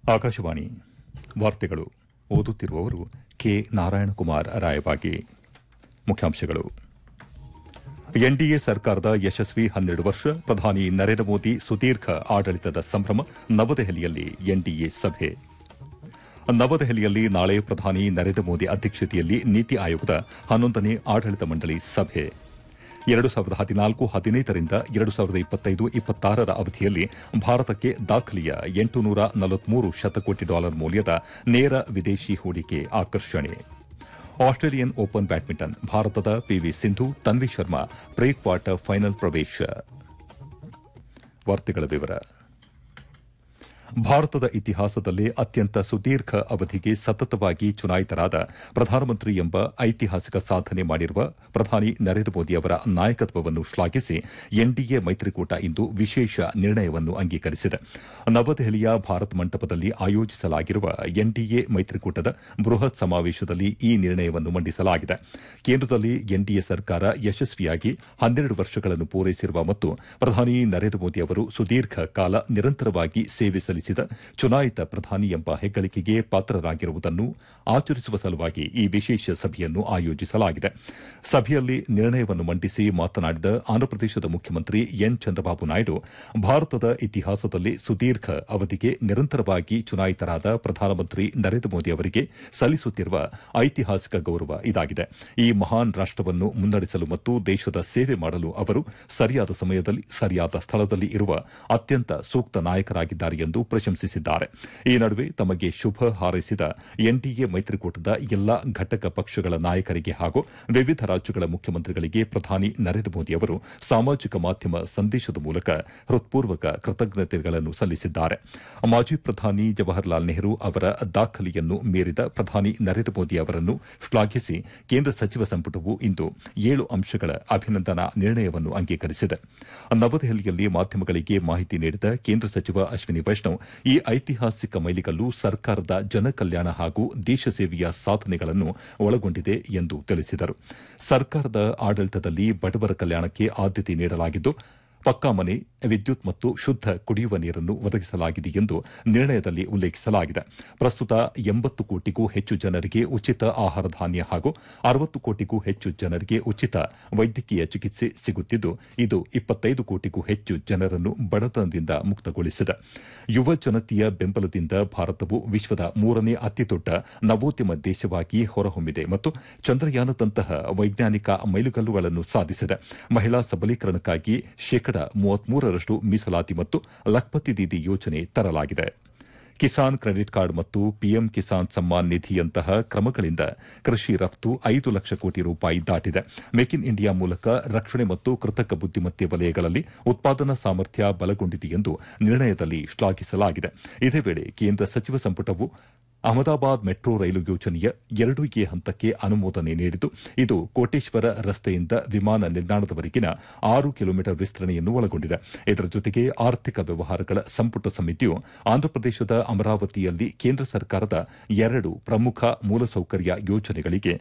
ಆಕಾಶವಾಣಿ ವಾರ್ತೆಗಳು ಓದುತ್ತಿರುವವರು ಕೆ ನಾರಾಯಣಕುಮಾರ್ ರಾಯಬಾಗಿ ಮುಖ್ಯಾಂಶಗಳು ಎನ್ಡಿಎ ಸರ್ಕಾರದ ಯಶಸ್ವಿ ಹನ್ನೆರಡು ವರ್ಷ ಪ್ರಧಾನಿ ನರೇಂದ್ರ ಮೋದಿ ಸುದೀರ್ಘ ಆಡಳಿತದ ಸಂಭ್ರಮ ನವದೆಹಲಿಯಲ್ಲಿ ಎನ್ಡಿಎ ಸಭೆ ನವದೆಹಲಿಯಲ್ಲಿ ನಾಳೆ ಪ್ರಧಾನಿ ನರೇಂದ್ರ ಮೋದಿ ಅಧ್ಯಕ್ಷತೆಯಲ್ಲಿ ನೀತಿ ಆಯೋಗದ ಹನ್ನೊಂದನೇ ಆಡಳಿತ ಮಂಡಳಿ ಸಭೆ ಎರಡು ಸಾವಿರದ ಹದಿನಾಲ್ಕು ಹದಿನೈದರಿಂದ ಎರಡು ಸಾವಿರದ ಇಪ್ಪತ್ತೈದು ಇಪ್ಪತ್ತಾರರ ಅವಧಿಯಲ್ಲಿ ಭಾರತಕ್ಕೆ ದಾಖಲೆಯ ಎಂಟುನೂರ ನಲವತ್ಮೂರು ಶತಕೋಟಿ ಡಾಲರ್ ಮೌಲ್ಯದ ನೇರ ವಿದೇಶಿ ಹೂಡಿಕೆ ಆಕರ್ಷಣೆ ಆಸ್ಟ್ರೇಲಿಯನ್ ಓಪನ್ ಬ್ಯಾಡ್ಮಿಂಟನ್ ಭಾರತದ P V Sindhu Tanvi Sharma pre quarter final ಪ್ರವೇಶ ವಾರ್ತೆಗಳ ವಿವರ ಭಾರತದ ಇತಿಹಾಸದಲ್ಲೇ ಅತ್ಯಂತ ಸುದೀರ್ಘ ಅವಧಿಗೆ ಸತತವಾಗಿ ಚುನಾಯಿತರಾದ ಪ್ರಧಾನಮಂತ್ರಿ ಎಂಬ ಐತಿಹಾಸಿಕ ಸಾಧನೆ ಮಾಡಿರುವ ಪ್ರಧಾನಿ ನರೇಂದ್ರ ಮೋದಿ ಅವರ ನಾಯಕತ್ವವನ್ನು ಶ್ಲಾಘಿಸಿ ಎನ್ಡಿಎ ಮೈತ್ರಿಕೂಟ ಇಂದು ವಿಶೇಷ ನಿರ್ಣಯವನ್ನು ಅಂಗೀಕರಿಸಿದೆ ನವದೆಹಲಿಯ ಭಾರತ್ ಮಂಟಪದಲ್ಲಿ ಆಯೋಜಿಸಲಾಗಿರುವ ಎನ್ಡಿಎ ಮೈತ್ರಿಕೂಟದ ಬೃಹತ್ ಸಮಾವೇಶದಲ್ಲಿ ಈ ನಿರ್ಣಯವನ್ನು ಮಂಡಿಸಲಾಗಿದೆ ಕೇಂದ್ರದಲ್ಲಿ ಎನ್ಡಿಎ ಸರ್ಕಾರ ಯಶಸ್ವಿಯಾಗಿ ಹನ್ನೆರಡು ವರ್ಷಗಳನ್ನು ಪೂರೈಸಿರುವ ಮತ್ತು ಪ್ರಧಾನಿ ನರೇಂದ್ರ ಮೋದಿ ಅವರು ಸುದೀರ್ಘ ಕಾಲ ನಿರಂತರವಾಗಿ ಸೇವೆ ಸಲ್ಲಿಸಿದ ಚುನಾಯಿತ ಪ್ರಧಾನಿ ಎಂಬ ಹೆಗ್ಗಳಿಕೆಗೆ ಪಾತ್ರರಾಗಿರುವುದನ್ನು ಆಚರಿಸುವ ಸಲುವಾಗಿ ಈ ವಿಶೇಷ ಸಭೆಯನ್ನು ಆಯೋಜಿಸಲಾಗಿದೆ ಸಭೆಯಲ್ಲಿ ನಿರ್ಣಯವನ್ನು ಮಂಡಿಸಿ ಮಾತನಾಡಿದ ಆಂಧ್ರಪ್ರದೇಶದ ಮುಖ್ಯಮಂತ್ರಿ ಎನ್ ಚಂದ್ರಬಾಬು ನಾಯ್ಡು ಭಾರತದ ಇತಿಹಾಸದಲ್ಲಿ ಸುದೀರ್ಘ ಅವಧಿಗೆ ನಿರಂತರವಾಗಿ ಚುನಾಯಿತರಾದ ಪ್ರಧಾನಮಂತ್ರಿ ನರೇಂದ್ರ ಮೋದಿ ಅವರಿಗೆ ಸಲ್ಲಿಸುತ್ತಿರುವ ಐತಿಹಾಸಿಕ ಗೌರವ ಇದಾಗಿದೆ ಈ ಮಹಾನ್ ರಾಷ್ಟವನ್ನು ಮುನ್ನಡೆಸಲು ಮತ್ತು ದೇಶದ ಸೇವೆ ಮಾಡಲು ಅವರು ಸರಿಯಾದ ಸಮಯದಲ್ಲಿ ಸರಿಯಾದ ಸ್ಥಳದಲ್ಲಿ ಇರುವ ಅತ್ಯಂತ ಸೂಕ್ತ ನಾಯಕರಾಗಿದ್ದಾರೆ ಎಂದು ಪ್ರಶಂಸಿಸಿದ್ದಾರೆ ಈ ನಡುವೆ ತಮಗೆ ಶುಭ ಹಾರೈಸಿದ ಎನ್ಡಿಎ ಮೈತ್ರಿಕೂಟದ ಎಲ್ಲಾ ಘಟಕ ಪಕ್ಷಗಳ ನಾಯಕರಿಗೆ ಹಾಗೂ ವಿವಿಧ ರಾಜ್ಯಗಳ ಮುಖ್ಯಮಂತ್ರಿಗಳಿಗೆ ಪ್ರಧಾನಿ ನರೇಂದ್ರ ಮೋದಿ ಅವರು ಸಾಮಾಜಿಕ ಮಾಧ್ಯಮ ಸಂದೇಶದ ಮೂಲಕ ಹೃತ್ಪೂರ್ವಕ ಕೃತಜ್ಞತೆಗಳನ್ನು ಸಲ್ಲಿಸಿದ್ದಾರೆ ಮಾಜಿ ಪ್ರಧಾನಿ ಜವಾಹರ್ಲಾಲ್ ನೆಹರು ಅವರ ದಾಖಲೆಯನ್ನು ಮೀರಿದ ಪ್ರಧಾನಿ ನರೇಂದ್ರ ಮೋದಿ ಅವರನ್ನು ಶ್ಲಾಘಿಸಿ ಕೇಂದ್ರ ಸಚಿವ ಸಂಪುಟವು ಇಂದು ಏಳು ಅಂಶಗಳ ಅಭಿನಂದನಾ ನಿರ್ಣಯವನ್ನು ಅಂಗೀಕರಿಸಿದೆ ನವದೆಹಲಿಯಲ್ಲಿ ಮಾಧ್ಯಮಗಳಿಗೆ ಮಾಹಿತಿ ನೀಡಿದ ಕೇಂದ್ರ ಸಚಿವ ಅಶ್ವಿನಿ ವೈಷ್ಣವ್ ಈ ಐತಿಹಾಸಿಕ ಮೈಲಿಗಲ್ಲು ಸರ್ಕಾರದ ಜನಕಲ್ಯಾಣ ಹಾಗೂ ದೇಶ ಸೇವೆಯ ಸಾಧನೆಗಳನ್ನು ಒಳಗೊಂಡಿದೆ ಎಂದು ತಿಳಿಸಿದರು ಸರ್ಕಾರದ ಆಡಳಿತದಲ್ಲಿ ಬಡವರ ಕಲ್ಯಾಣಕ್ಕೆ ಆದ್ಯತೆ ನೀಡಲಾಗಿದ್ದು ಪಕ್ಕಾ ಮನೆ ವಿದ್ಯುತ್ ಮತ್ತು ಶುದ್ದ ಕುಡಿಯುವ ನೀರನ್ನು ಒದಗಿಸಲಾಗಿದೆ ಎಂದು ನಿರ್ಣಯದಲ್ಲಿ ಉಲ್ಲೇಖಿಸಲಾಗಿದೆ ಪ್ರಸ್ತುತ ಎಂಬತ್ತು ಕೋಟಿಗೂ ಹೆಚ್ಚು ಜನರಿಗೆ ಉಚಿತ ಆಹಾರ ಧಾನ್ಯ ಹಾಗೂ ಅರವತ್ತು ಕೋಟಿಗೂ ಹೆಚ್ಚು ಜನರಿಗೆ ಉಚಿತ ವೈದ್ಯಕೀಯ ಚಿಕಿತ್ಸೆ ಸಿಗುತ್ತಿದ್ದು ಇದು ಇಪ್ಪತ್ತೈದು ಕೋಟಿಗೂ ಹೆಚ್ಚು ಜನರನ್ನು ಬಡತನದಿಂದ ಮುಕ್ತಗೊಳಿಸಿದೆ ಯುವ ಜನತೆಯ ಬೆಂಬಲದಿಂದ ಭಾರತವು ವಿಶ್ವದ ಮೂರನೇ ಅತಿದೊಡ್ಡ ನವೋದ್ಯಮ ದೇಶವಾಗಿ ಹೊರಹೊಮ್ಮಿದೆ ಮತ್ತು ಚಂದ್ರಯಾನದಂತಹ ವೈಜ್ಞಾನಿಕ ಮೈಲುಗಲ್ಲುಗಳನ್ನು ಸಾಧಿಸಿದೆ ಮಹಿಳಾ ಸಬಲೀಕರಣಕ್ಕಾಗಿ ಶೇಕಡ ಮೂವತ್ಮೂರರಷ್ಟು ಮೀಸಲಾತಿ ಮತ್ತು ಲಖ್ಪತಿ ದೀದಿ ಯೋಜನೆ ತರಲಾಗಿದೆ ಕಿಸಾನ್ ಕ್ರೆಡಿಟ್ ಕಾರ್ಡ್ ಮತ್ತು ಪಿಎಂ ಕಿಸಾನ್ ಸಮ್ಮಾನ್ ನಿಧಿಯಂತಹ ಕ್ರಮಗಳಿಂದ ಕೃಷಿ ರಫ್ತು ಐದು ಲಕ್ಷ ಕೋಟಿ ರೂಪಾಯಿ ದಾಟಿದೆ ಮೇಕ್ ಇನ್ ಇಂಡಿಯಾ ಮೂಲಕ ರಕ್ಷಣೆ ಮತ್ತು ಕೃತಕ ಬುದ್ದಿಮತ್ತೆ ವಲಯಗಳಲ್ಲಿ ಉತ್ಪಾದನಾ ಸಾಮರ್ಥ್ಯ ಬಲಗೊಂಡಿದೆ ಎಂದು ನಿರ್ಣಯದಲ್ಲಿ ಶ್ಲಾಘಿಸಲಾಗಿದೆ ಇದೇ ವೇಳೆ ಕೇಂದ್ರ ಸಚಿವ ಸಂಪುಟವು ಅಹಮದಾಬಾದ್ ಮೆಟ್ರೋ ರೈಲು ಯೋಜನೆಯ ಎರಡು ಎ ಹಂತಕ್ಕೆ ಅನುಮೋದನೆ ನೀಡಿದ್ದು ಇದು ಕೋಟೇಶ್ವರ ರಸ್ತೆಯಿಂದ ವಿಮಾನ ನಿಲ್ದಾಣದವರೆಗಿನ ಆರು ಕಿಲೋಮೀಟರ್ ವಿಸ್ತರಣೆಯನ್ನು ಒಳಗೊಂಡಿದೆ ಇದರ ಜೊತೆಗೆ ಆರ್ಥಿಕ ವ್ಯವಹಾರಗಳ ಸಂಪುಟ ಸಮಿತಿಯು ಆಂಧ್ರಪ್ರದೇಶದ ಅಮರಾವತಿಯಲ್ಲಿ ಕೇಂದ್ರ ಸರ್ಕಾರದ ಎರಡು ಪ್ರಮುಖ ಮೂಲಸೌಕರ್ಯ ಯೋಜನೆಗಳಿಗೆ